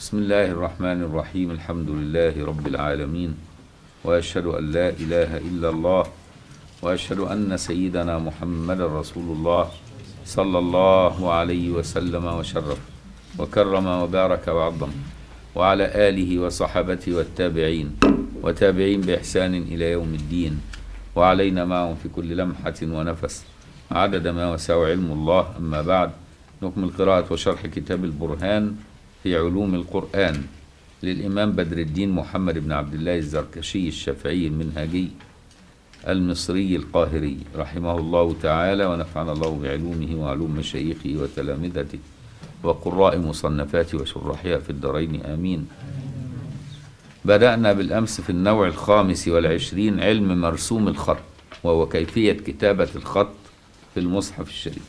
بسم الله الرحمن الرحيم الحمد لله رب العالمين واشهد ان لا اله الا الله واشهد ان سيدنا محمد رسول الله صلى الله عليه وسلم وشرف وكرم وبارك وعظم وعلى اله وصحبه والتابعين وتابعين باحسان الى يوم الدين وعلينا معهم في كل لمحه ونفس عدد ما وسع علم الله اما بعد نكمل قراءه وشرح كتاب البرهان في علوم القرآن للإمام بدر الدين محمد بن عبد الله الزركشي الشافعي المنهجي المصري القاهري رحمه الله تعالى ونفعنا الله بعلومه وعلوم مشايخه وتلامذته وقراء مصنفاته وشرحها في الدارين آمين بدأنا بالأمس في النوع الخامس والعشرين علم مرسوم الخط وهو كيفية كتابة الخط في المصحف الشريف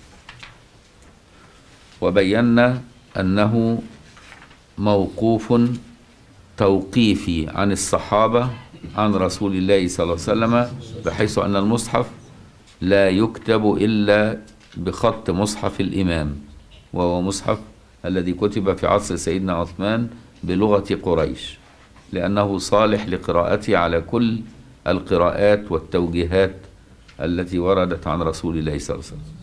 وبينا أنه موقوف توقيفي عن الصحابة عن رسول الله صلى الله عليه وسلم بحيث أن المصحف لا يكتب إلا بخط مصحف الإمام وهو مصحف الذي كتب في عصر سيدنا عثمان بلغة قريش لأنه صالح لقراءته على كل القراءات والتوجيهات التي وردت عن رسول الله صلى الله عليه وسلم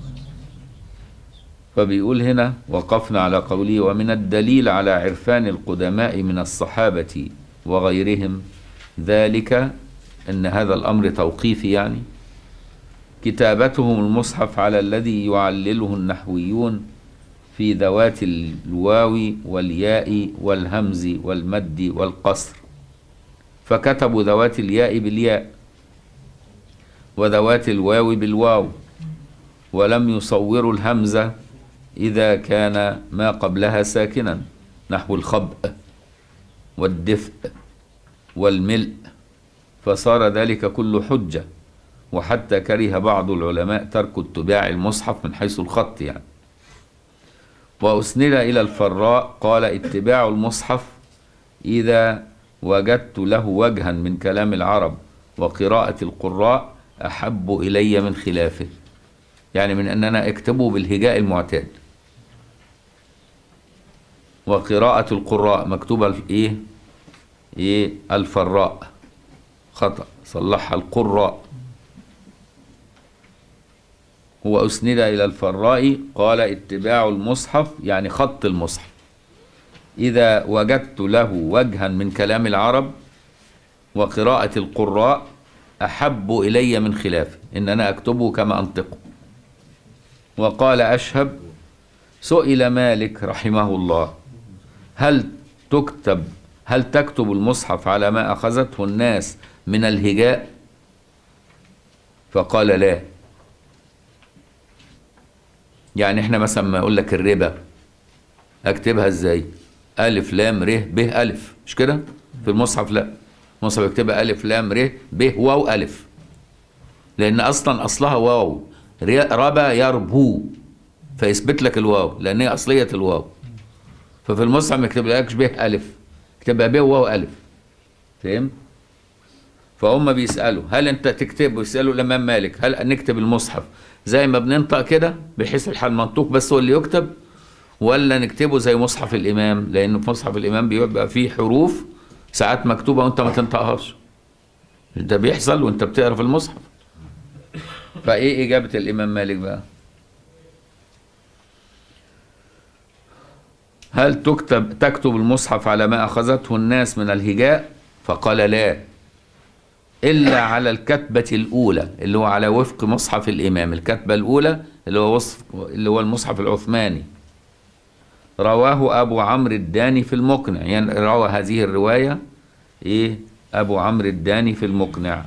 فبيقول هنا وقفنا على قوله ومن الدليل على عرفان القدماء من الصحابة وغيرهم ذلك أن هذا الأمر توقيفي يعني كتابتهم المصحف على الذي يعلله النحويون في ذوات الواو والياء والهمز والمد والقصر فكتبوا ذوات الياء بالياء وذوات الواو بالواو ولم يصوروا الهمزه إذا كان ما قبلها ساكنا نحو الخبء والدفء والملء فصار ذلك كله حجة وحتى كره بعض العلماء ترك اتباع المصحف من حيث الخط يعني وأسند إلى الفراء قال اتباع المصحف إذا وجدت له وجها من كلام العرب وقراءة القراء أحب إلي من خلافه يعني من أن أنا أكتبه بالهجاء المعتاد وقراءة القراء مكتوبة إيه؟ إيه الفراء خطأ صلحها القراء هو أسند إلى الفراء قال اتباع المصحف يعني خط المصحف إذا وجدت له وجها من كلام العرب وقراءة القراء أحب إلي من خلافه إن أنا أكتبه كما أنطقه وقال أشهب سئل مالك رحمه الله هل تكتب هل تكتب المصحف على ما أخذته الناس من الهجاء فقال لا يعني احنا مثلا ما اقول لك الربا اكتبها ازاي الف لام ر ب الف مش كده في المصحف لا المصحف يكتبها الف لام ر ب واو الف لان اصلا اصلها واو ربا يربو فيثبت لك الواو لان هي اصليه الواو ففي المصحف ما يكتبلكش به الف يكتبها ب واو الف فهم فهم بيسالوا هل انت تكتب ويسالوا الامام مالك هل نكتب المصحف زي ما بننطق كده بحيث الحال منطوق بس هو اللي يكتب ولا نكتبه زي مصحف الامام لان في مصحف الامام بيبقى فيه حروف ساعات مكتوبه وانت ما تنطقهاش ده بيحصل وانت بتقرا في المصحف فايه اجابه الامام مالك بقى هل تكتب تكتب المصحف على ما اخذته الناس من الهجاء فقال لا الا على الكتبه الاولى اللي هو على وفق مصحف الامام الكتبه الاولى اللي هو وصف اللي هو المصحف العثماني رواه ابو عمرو الداني في المقنع يعني روى هذه الروايه ايه ابو عمرو الداني في المقنع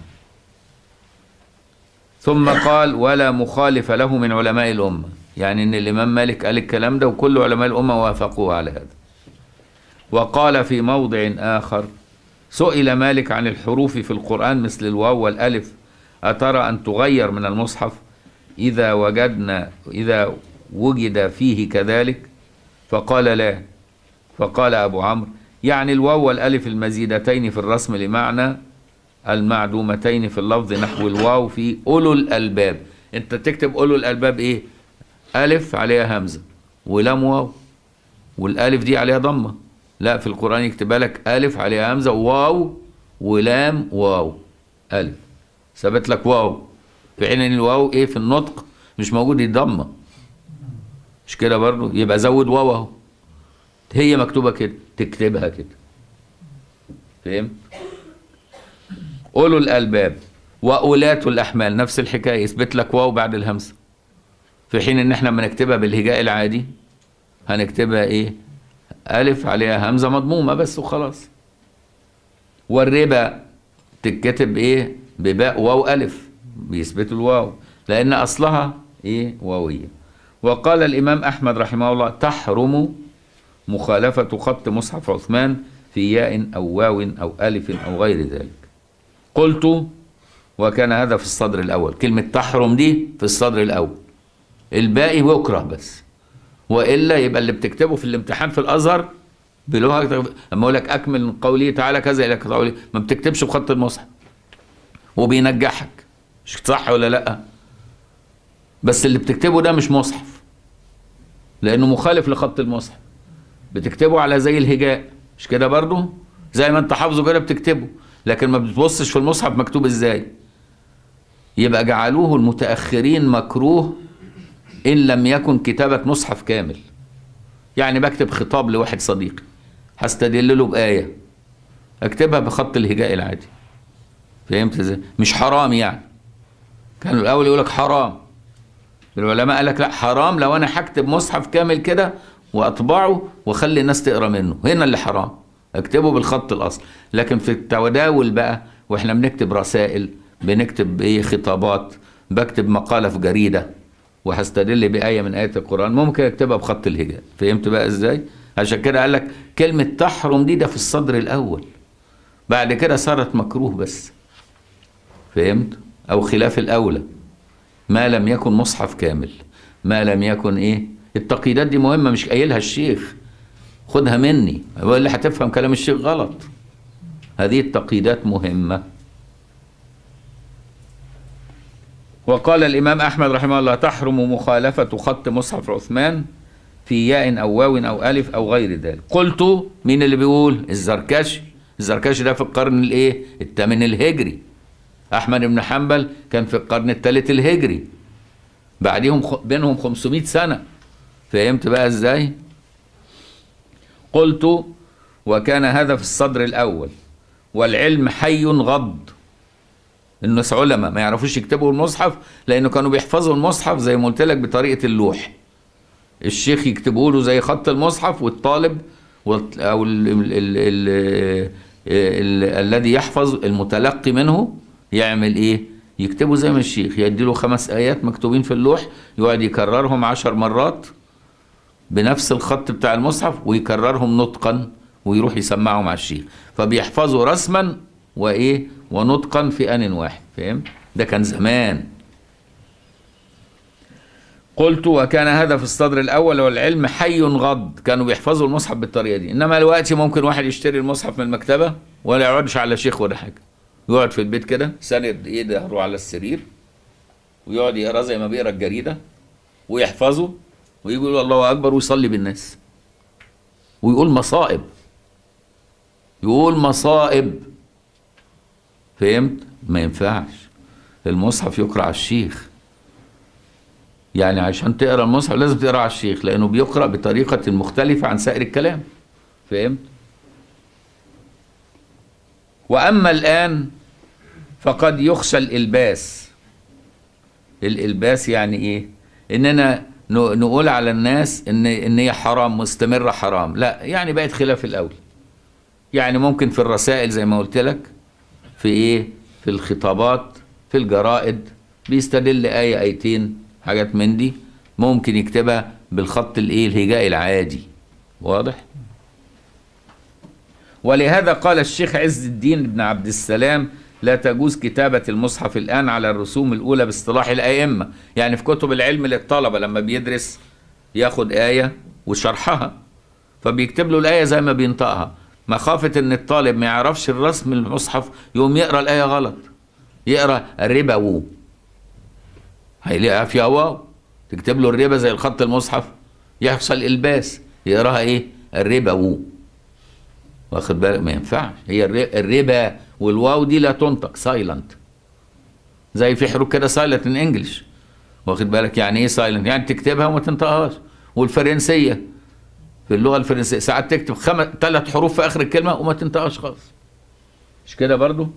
ثم قال ولا مخالف له من علماء الأمة يعني أن الإمام مالك قال الكلام ده وكل علماء الأمة وافقوه على هذا وقال في موضع آخر سئل مالك عن الحروف في القرآن مثل الواو والألف أترى أن تغير من المصحف إذا وجدنا إذا وجد فيه كذلك فقال لا فقال أبو عمرو يعني الواو والألف المزيدتين في الرسم لمعنى المعدومتين في اللفظ نحو الواو في أولو الألباب أنت تكتب أولو الألباب إيه ألف عليها همزة ولام واو والألف دي عليها ضمة لا في القرآن يكتبها لك ألف عليها همزة واو ولام واو ألف ثبت لك واو في حين ان الواو ايه في النطق مش موجود يتضمه مش كده برضه يبقى زود واو اهو هي مكتوبة كده تكتبها كده فهمت أولو الألباب وأولاة الأحمال نفس الحكاية يثبت لك واو بعد الهمزة في حين إن إحنا لما نكتبها بالهجاء العادي هنكتبها إيه؟ ألف عليها همزة مضمومة بس وخلاص والربا تتكتب إيه؟ بباء واو ألف بيثبتوا الواو لأن أصلها إيه؟ واوية وقال الإمام أحمد رحمه الله تحرم مخالفة خط مصحف عثمان في ياء أو واو أو ألف أو غير ذلك قلت وكان هذا في الصدر الأول كلمة تحرم دي في الصدر الأول الباقي يكره بس وإلا يبقى اللي بتكتبه في الامتحان في الأزهر بلغة أما أقول لك أكمل من قوله تعالى كذا إلى قوله ما بتكتبش بخط المصحف وبينجحك مش صح ولا لأ بس اللي بتكتبه ده مش مصحف لأنه مخالف لخط المصحف بتكتبه على زي الهجاء مش كده برضو زي ما انت حافظه كده بتكتبه لكن ما بتبصش في المصحف مكتوب ازاي يبقى جعلوه المتأخرين مكروه إن لم يكن كتابة مصحف كامل يعني بكتب خطاب لواحد صديقي هستدل له بآية اكتبها بخط الهجاء العادي فهمت ازاي مش حرام يعني كانوا الأول يقول لك حرام العلماء قال لك لا حرام لو انا هكتب مصحف كامل كده واطبعه واخلي الناس تقرا منه هنا اللي حرام اكتبه بالخط الاصل لكن في التداول بقى واحنا بنكتب رسائل بنكتب ايه خطابات بكتب مقاله في جريده وهستدل بآية من آيات القرآن ممكن اكتبها بخط الهجاء فهمت بقى ازاي عشان كده قال لك كلمة تحرم دي ده في الصدر الأول بعد كده صارت مكروه بس فهمت أو خلاف الأولى ما لم يكن مصحف كامل ما لم يكن ايه التقييدات دي مهمة مش قايلها الشيخ خدها مني ولا هتفهم كلام الشيخ غلط هذه التقييدات مهمة وقال الإمام أحمد رحمه الله تحرم مخالفة خط مصحف عثمان في ياء أو واو أو ألف أو غير ذلك قلت مين اللي بيقول الزركشي الزركشي ده في القرن الايه الثامن الهجري أحمد بن حنبل كان في القرن الثالث الهجري بعديهم خ... بينهم 500 سنة فهمت بقى ازاي قلت وكان هذا في الصدر الأول والعلم حي غض الناس علماء ما يعرفوش يكتبوا المصحف لأنه كانوا بيحفظوا المصحف زي ما قلت لك بطريقة اللوح الشيخ يكتبوا له زي خط المصحف والطالب والت... أو ال... ال... ال... ال... ال... الذي يحفظ المتلقي منه يعمل ايه يكتبوا زي ما الشيخ يديله خمس ايات مكتوبين في اللوح يقعد يكررهم عشر مرات بنفس الخط بتاع المصحف ويكررهم نطقا ويروح يسمعهم على الشيخ فبيحفظوا رسما وايه ونطقا في ان واحد فهم ده كان زمان قلت وكان هذا في الصدر الاول والعلم حي غض كانوا بيحفظوا المصحف بالطريقه دي انما دلوقتي ممكن واحد يشتري المصحف من المكتبه ولا يقعدش على شيخ ولا حاجه يقعد في البيت كده سند ايه ظهره على السرير ويقعد يقرا زي ما بيقرا الجريده ويحفظه ويجي يقول الله اكبر ويصلي بالناس ويقول مصائب يقول مصائب فهمت ما ينفعش المصحف يقرا على الشيخ يعني عشان تقرا المصحف لازم تقرا على الشيخ لانه بيقرا بطريقه مختلفه عن سائر الكلام فهمت واما الان فقد يخشى الالباس الالباس يعني ايه اننا نقول على الناس ان ان هي حرام مستمره حرام لا يعني بقت خلاف الاول يعني ممكن في الرسائل زي ما قلت لك في ايه في الخطابات في الجرائد بيستدل ايه ايتين حاجات من دي ممكن يكتبها بالخط الايه الهجائي العادي واضح ولهذا قال الشيخ عز الدين بن عبد السلام لا تجوز كتابة المصحف الآن على الرسوم الأولى باصطلاح الأئمة يعني في كتب العلم للطلبة لما بيدرس ياخد آية وشرحها فبيكتب له الآية زي ما بينطقها مخافة إن الطالب ما يعرفش الرسم المصحف يقوم يقرأ الآية غلط يقرأ الربا وو هيلاقيها فيها واو تكتب له الربا زي الخط المصحف يحصل إلباس يقراها إيه الربا وو واخد بالك ما ينفعش هي الر- الربا والواو دي لا تنطق سايلنت زي في حروف كده سايلنت ان انجلش واخد بالك يعني ايه سايلنت يعني تكتبها وما تنطقهاش والفرنسيه في اللغه الفرنسيه ساعات تكتب خمس ثلاث حروف في اخر الكلمه وما تنطقهاش خالص مش كده برضو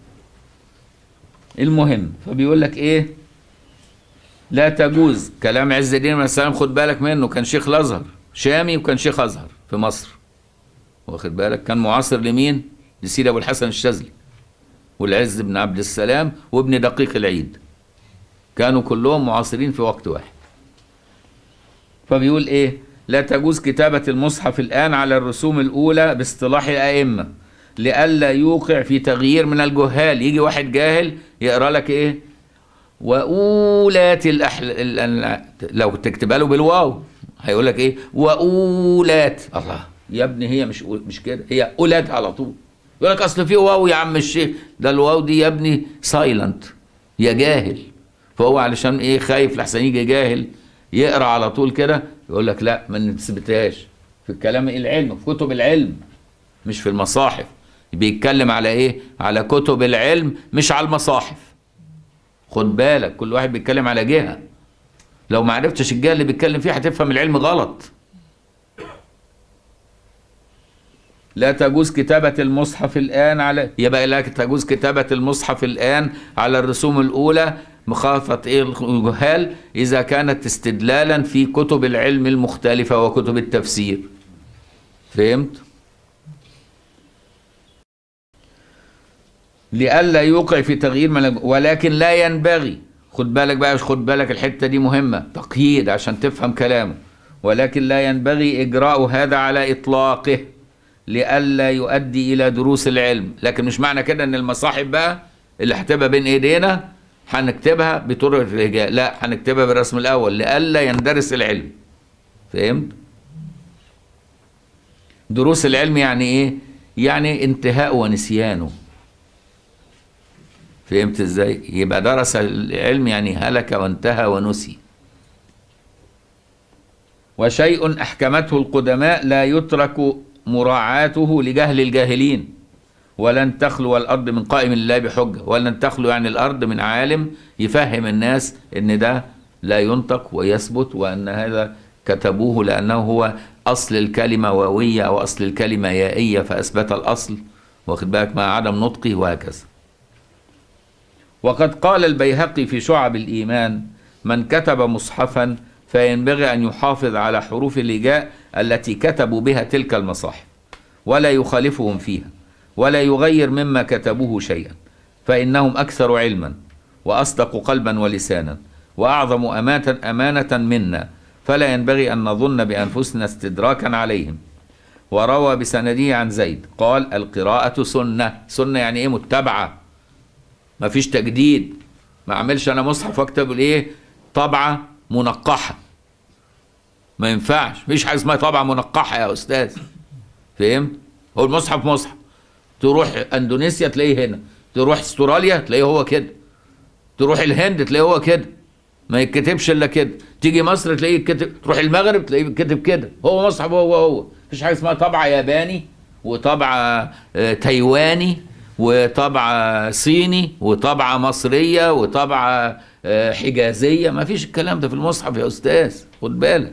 المهم فبيقول لك ايه لا تجوز كلام عز الدين بن السلام خد بالك منه كان شيخ الازهر شامي وكان شيخ ازهر في مصر واخد بالك كان معاصر لمين لسيدي ابو الحسن الشاذلي والعز بن عبد السلام وابن دقيق العيد كانوا كلهم معاصرين في وقت واحد فبيقول ايه لا تجوز كتابة المصحف الآن على الرسوم الأولى باصطلاح الأئمة لئلا يوقع في تغيير من الجهال يجي واحد جاهل يقرأ لك ايه وأولات الأحل... ال- ال- لو تكتبها له بالواو هيقول لك ايه وأولات الله يا ابني هي مش مش كده هي أولاد على طول يقول لك اصل في واو يا عم الشيخ ده الواو دي يا ابني سايلنت يا جاهل فهو علشان ايه خايف لحسن يجي جاهل يقرا على طول كده يقول لك لا ما نثبتهاش في الكلام العلم في كتب العلم مش في المصاحف بيتكلم على ايه على كتب العلم مش على المصاحف خد بالك كل واحد بيتكلم على جهه لو ما عرفتش الجهه اللي بيتكلم فيها هتفهم العلم غلط لا تجوز كتابة المصحف الآن على يبقى لا تجوز كتابة المصحف الآن على الرسوم الأولى مخافة إيه الجهال إذا كانت استدلالا في كتب العلم المختلفة وكتب التفسير فهمت؟ لئلا يوقع في تغيير من الج- ولكن لا ينبغي خد بالك بقى خد بالك الحتة دي مهمة تقييد عشان تفهم كلامه ولكن لا ينبغي إجراء هذا على إطلاقه لئلا يؤدي إلى دروس العلم لكن مش معنى كده إن المصاحف بقى اللي هتبقى بين إيدينا هنكتبها بطرق الرجال لا هنكتبها بالرسم الأول لئلا يندرس العلم فهمت؟ دروس العلم يعني إيه؟ يعني انتهاء ونسيانه فهمت ازاي يبقى درس العلم يعني هلك وانتهى ونسي وشيء احكمته القدماء لا يترك مراعاته لجهل الجاهلين ولن تخلو الارض من قائم الله بحجه ولن تخلو يعني الارض من عالم يفهم الناس ان ده لا ينطق ويثبت وان هذا كتبوه لانه هو اصل الكلمه واويه او اصل الكلمه يائيه فاثبت الاصل واخد بالك مع عدم نطقه وهكذا وقد قال البيهقي في شعب الإيمان من كتب مصحفا فينبغي أن يحافظ على حروف الهجاء التي كتبوا بها تلك المصاحف ولا يخالفهم فيها ولا يغير مما كتبوه شيئا فإنهم أكثر علما وأصدق قلبا ولسانا وأعظم أمانة أمانة منا فلا ينبغي أن نظن بأنفسنا استدراكا عليهم وروى بسنده عن زيد قال القراءة سنة سنة يعني إيه متبعة ما فيش تجديد ما اعملش انا مصحف واكتب الايه طبعه منقحه ما ينفعش مفيش حاجه اسمها طبعه منقحه يا استاذ فهمت هو المصحف مصحف تروح اندونيسيا تلاقيه هنا تروح استراليا تلاقيه هو كده تروح الهند تلاقيه هو كده ما يتكتبش الا كده تيجي مصر تلاقيه يتكتب تروح المغرب تلاقيه كاتب كده هو مصحف هو هو مفيش حاجه اسمها طبعه ياباني وطبعه آه، تايواني وطبعة صيني وطبعة مصرية وطبعة آه، حجازية ما فيش الكلام ده في المصحف يا أستاذ خد بالك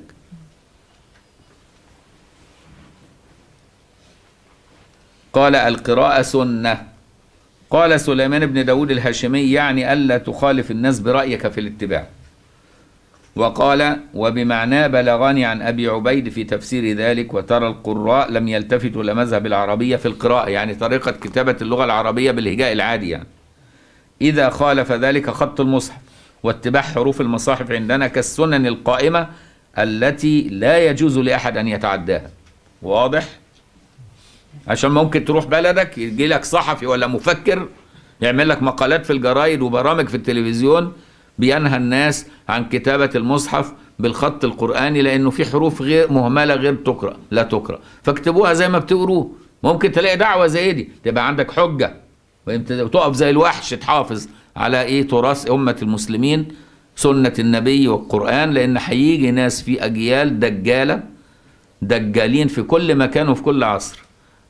قال القراءة سنة قال سليمان بن داود الهاشمي يعني ألا تخالف الناس برأيك في الاتباع وقال وبمعناه بلغني عن أبي عبيد في تفسير ذلك وترى القراء لم يلتفتوا إلى مذهب العربية في القراءة يعني طريقة كتابة اللغة العربية بالهجاء العادي يعني إذا خالف ذلك خط المصحف واتباع حروف المصاحف عندنا كالسنن القائمة التي لا يجوز لأحد أن يتعداها واضح؟ عشان ممكن تروح بلدك يجي لك صحفي ولا مفكر يعمل لك مقالات في الجرايد وبرامج في التلفزيون بينهى الناس عن كتابة المصحف بالخط القرآني لأنه في حروف غير مهملة غير تقرأ لا تقرأ فاكتبوها زي ما بتقروه ممكن تلاقي دعوة زي دي تبقى عندك حجة وتقف زي الوحش تحافظ على ايه تراث أمة المسلمين سنة النبي والقرآن لأن هيجي ناس في أجيال دجالة دجالين في كل مكان وفي كل عصر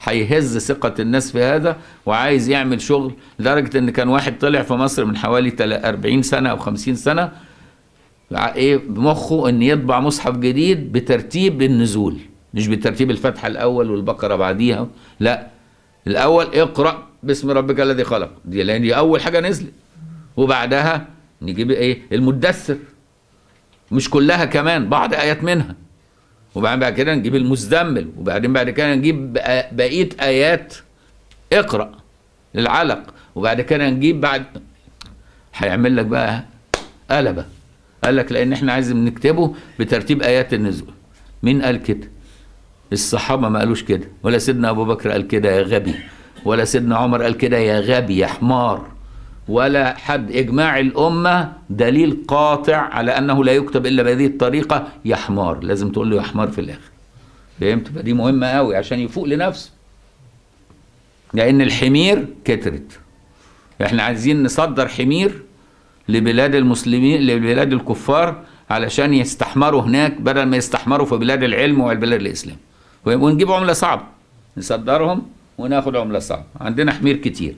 هيهز ثقة الناس في هذا وعايز يعمل شغل لدرجة ان كان واحد طلع في مصر من حوالي تل- 40 سنة او 50 سنة ع- ايه بمخه ان يطبع مصحف جديد بترتيب النزول مش بترتيب الفتحة الاول والبقرة بعديها لا الاول اقرأ باسم ربك الذي خلق دي لان دي اول حاجة نزلت وبعدها نجيب ايه المدثر مش كلها كمان بعض ايات منها وبعدين بعد كده نجيب المزدمل وبعدين بعد كده نجيب بق- بقيه ايات اقرا للعلق وبعد كده نجيب بعد هيعمل لك بقى قلبه قال لك لان احنا عايزين نكتبه بترتيب ايات النزول مين قال كده الصحابه ما قالوش كده ولا سيدنا ابو بكر قال كده يا غبي ولا سيدنا عمر قال كده يا غبي يا حمار ولا حد اجماع الامه دليل قاطع على انه لا يكتب الا بهذه الطريقه يا حمار لازم تقول له يا حمار في الاخر فهمت فدي مهمه قوي عشان يفوق لنفسه لان الحمير كترت احنا عايزين نصدر حمير لبلاد المسلمين لبلاد الكفار علشان يستحمروا هناك بدل ما يستحمروا في بلاد العلم وبلاد الاسلام ونجيب عمله صعبه نصدرهم وناخد عمله صعبه عندنا حمير كتير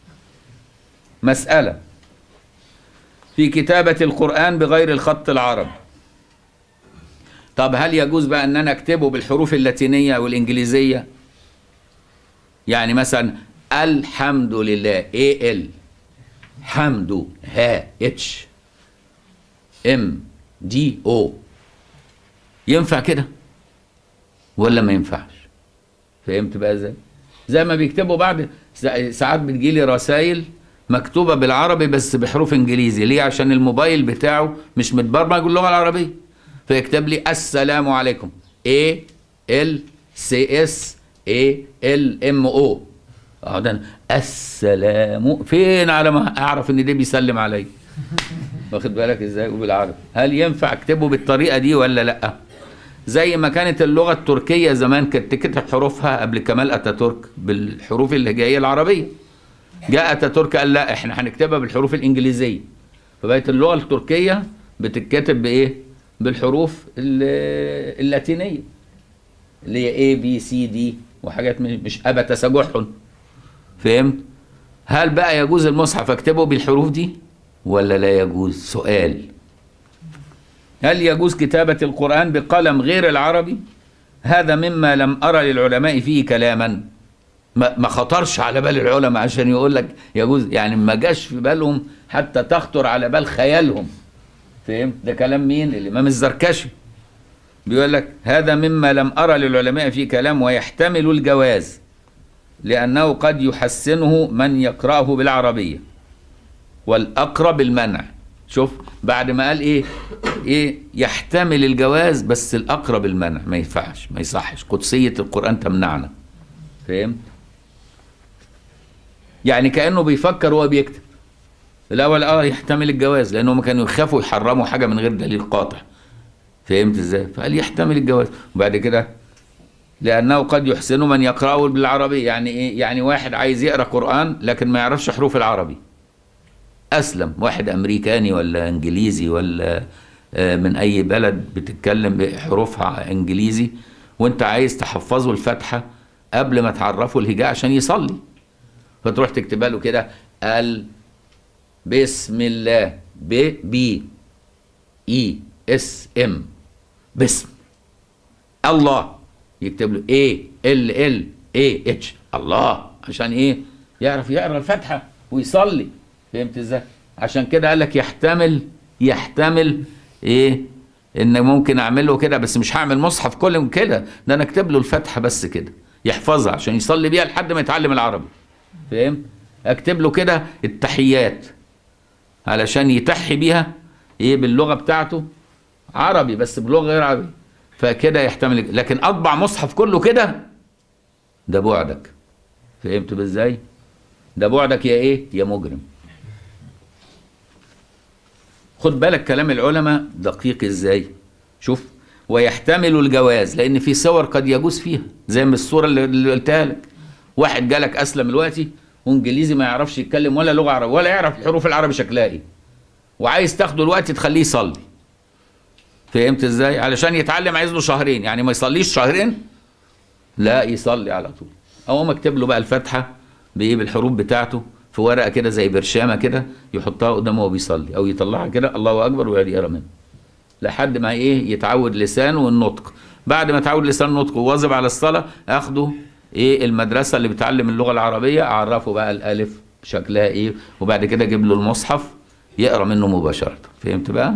مسألة في كتابة القرآن بغير الخط العربي طب هل يجوز بقى ان انا اكتبه بالحروف اللاتينية والانجليزية يعني مثلا الحمد لله اي ال حمد ها اتش ام دي او ينفع كده ولا ما ينفعش فهمت بقى ازاي زي ما بيكتبوا بعد سا- ساعات بتجيلي رسائل مكتوبه بالعربي بس بحروف انجليزي ليه عشان الموبايل بتاعه مش متبرمج باللغه العربيه فيكتب لي السلام عليكم A ال سي اس اي ال ام او اقعد أنا، السلام فين على ما اعرف ان ده بيسلم عليا واخد بالك ازاي وبالعربي هل ينفع اكتبه بالطريقه دي ولا لا زي ما كانت اللغه التركيه زمان كانت تكتب حروفها قبل كمال اتاتورك بالحروف الهجائيه العربيه جاء اتاتورك قال لا احنا هنكتبها بالحروف الانجليزيه فبقت اللغه التركيه بتتكتب بايه بالحروف ال- اللاتينيه اللي هي اي بي سي دي وحاجات من- مش ابا تسجح فهمت هل بقى يجوز المصحف اكتبه بالحروف دي ولا لا يجوز سؤال هل يجوز كتابة القرآن بقلم غير العربي هذا مما لم أرى للعلماء فيه كلاما ما ما خطرش على بال العلماء عشان يقول لك يجوز يعني ما جاش في بالهم حتى تخطر على بال خيالهم فهمت ده كلام مين الإمام الزركشي بيقول لك هذا مما لم أرى للعلماء فيه كلام ويحتمل الجواز لأنه قد يحسنه من يقرأه بالعربية والأقرب المنع شوف بعد ما قال ايه ايه يحتمل الجواز بس الأقرب المنع ما ينفعش ما يصحش قدسية القرآن تمنعنا فهمت يعني كأنه بيفكر وهو بيكتب الأول اه يحتمل الجواز لأنهم كانوا يخافوا يحرموا حاجة من غير دليل قاطع فهمت ازاي فقال يحتمل الجواز وبعد كده لأنه قد يحسن من يقرأه بالعربي يعني إيه؟ يعني واحد عايز يقرأ قرآن لكن ما يعرفش حروف العربي أسلم واحد أمريكاني ولا إنجليزي ولا آه، من أي بلد بتتكلم بحروفها إنجليزي وأنت عايز تحفظه الفاتحة قبل ما تعرفه الهجاء عشان يصلي فتروح تكتبها له كده ال بسم الله ب بي اي اس ام بسم الله يكتب له ايه ال ال اي اتش الله عشان ايه يعرف يقرا الفاتحه ويصلي فهمت ازاي عشان كده قال لك يحتمل يحتمل ايه ان ممكن اعمله كده بس مش هعمل مصحف كل كده ده انا اكتب له الفاتحه بس كده يحفظها عشان يصلي بيها لحد ما يتعلم العربي فهمت اكتب له كده التحيات علشان يتحي بيها ايه باللغه بتاعته عربي بس بلغه غير عربي فكده يحتمل لكن اطبع مصحف كله كده ده بعدك فهمت بقى ازاي ده بعدك يا ايه يا مجرم خد بالك كلام العلماء دقيق ازاي شوف ويحتمل الجواز لان في صور قد يجوز فيها زي ما الصوره اللي اللي قلتها لك واحد جالك اسلم دلوقتي وانجليزي ما يعرفش يتكلم ولا لغه عربيه ولا يعرف الحروف العربي شكلها ايه وعايز تاخده الوقت تخليه يصلي فهمت ازاي علشان يتعلم عايز له شهرين يعني ما يصليش شهرين لا يصلي على طول اقوم اكتب له بقى الفاتحه بايه بالحروف بتاعته في ورقه كده زي برشامه كده يحطها قدامه وهو بيصلي او يطلعها كده الله اكبر ويقعد يقرا منها لحد ما ايه يتعود لسانه النطق بعد ما يتعود لسانه النطق وواظب على الصلاه اخده ايه المدرسه اللي بتعلم اللغه العربيه اعرفه بقى الالف شكلها ايه وبعد كده اجيب له المصحف يقرا منه مباشره فهمت بقى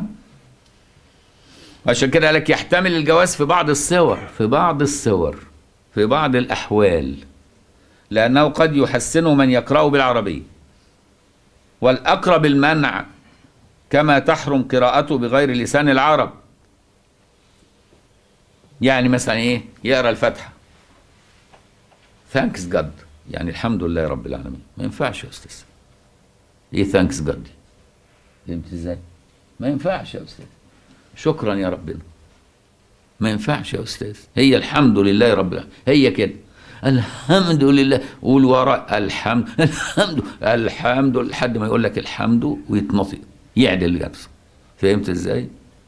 عشان كده قالك يحتمل الجواز في بعض الصور في بعض الصور في بعض الأحوال لأنه قد يحسن من يقرأ بالعربية والأقرب المنع كما تحرم قراءته بغير لسان العرب يعني مثلا ايه يقرا الفاتحه ثانكس جاد يعني الحمد لله رب العالمين ما ينفعش يا استاذ ايه ثانكس جاد دي فهمت ازاي ما ينفعش يا استاذ شكرا يا ربنا ما ينفعش يا استاذ هي الحمد لله رب العالمين هي كده الحمد لله قول وراء الحمد الحمد الحمد لحد ما يقول لك الحمد ويتنطق يعدل نفسه فهمت ازاي؟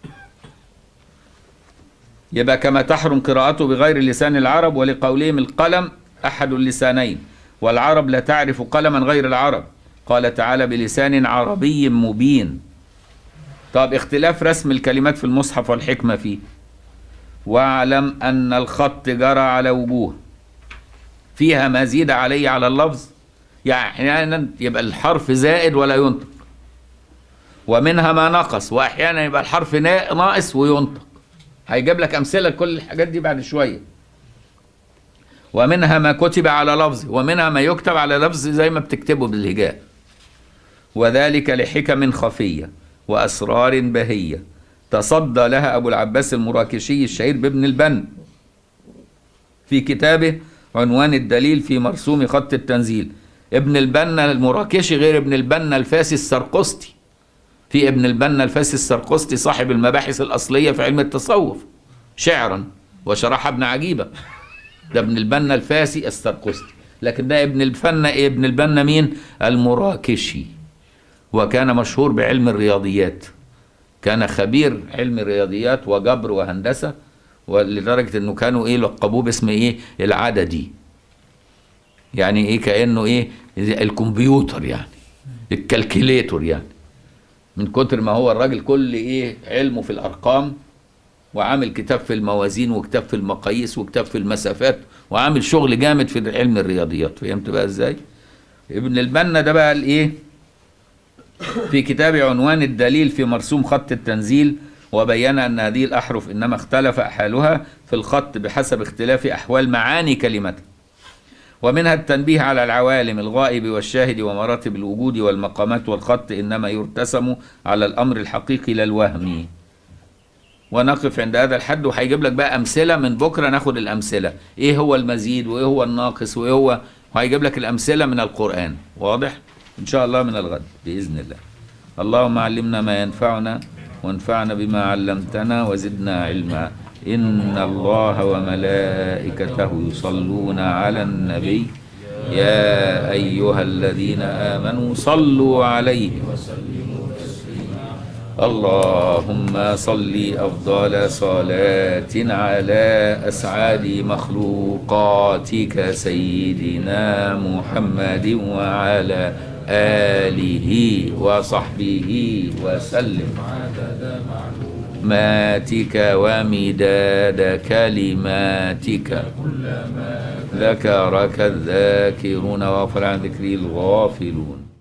يبقى كما تحرم قراءته بغير لسان العرب ولقولهم القلم احد اللسانين والعرب لا تعرف قلما غير العرب قال تعالى بلسان عربي مبين طب اختلاف رسم الكلمات في المصحف والحكمة فيه واعلم أن الخط جرى على وجوه فيها ما زيد عليه على اللفظ يعني أحيانا يبقى الحرف زائد ولا ينطق ومنها ما نقص وأحيانا يبقى الحرف ناقص وينطق هيجيب لك أمثلة لكل الحاجات دي بعد شوية ومنها ما كتب على لفظ ومنها ما يكتب على لفظ زي ما بتكتبه بالهجاء وذلك لحكم خفيه وأسرار بهية تصدى لها أبو العباس المراكشي الشهير بابن البن في كتابه عنوان الدليل في مرسوم خط التنزيل ابن البنا المراكشي غير ابن البنا الفاسي السرقسطي في ابن البنا الفاسي السرقسطي صاحب المباحث الأصلية في علم التصوف شعرا وشرح ابن عجيبة ده ابن البنا الفاسي السرقسطي لكن ده ابن الفنا إيه ابن البنا مين المراكشي وكان مشهور بعلم الرياضيات كان خبير علم الرياضيات وجبر وهندسة ولدرجة انه كانوا ايه لقبوه باسم ايه العددي يعني ايه كأنه ايه الكمبيوتر يعني الكالكليتور يعني من كتر ما هو الراجل كل ايه علمه في الارقام وعامل كتاب في الموازين وكتاب في المقاييس وكتاب في المسافات وعامل شغل جامد في علم الرياضيات فهمت بقى ازاي ابن البنا ده بقى الايه في كتاب عنوان الدليل في مرسوم خط التنزيل وبين أن هذه الأحرف إنما اختلف حالها في الخط بحسب اختلاف أحوال معاني كلمتها ومنها التنبيه على العوالم الغائب والشاهد ومراتب الوجود والمقامات والخط إنما يرتسم على الأمر الحقيقي لا الوهمي ونقف عند هذا الحد وهيجيب لك بقى أمثلة من بكرة ناخد الأمثلة إيه هو المزيد وإيه هو الناقص وإيه هو وهيجيب لك الأمثلة من القرآن واضح؟ إن شاء الله من الغد بإذن الله اللهم علمنا ما ينفعنا وانفعنا بما علمتنا وزدنا علما إن الله وملائكته يصلون على النبي يا أيها الذين آمنوا صلوا عليه اللهم صل أفضل صلاة على أسعد مخلوقاتك سيدنا محمد وعلى آله وصحبه وسلم ماتك ومداد كلماتك ذكرك الذاكرون وغفر عن ذكري الغافلون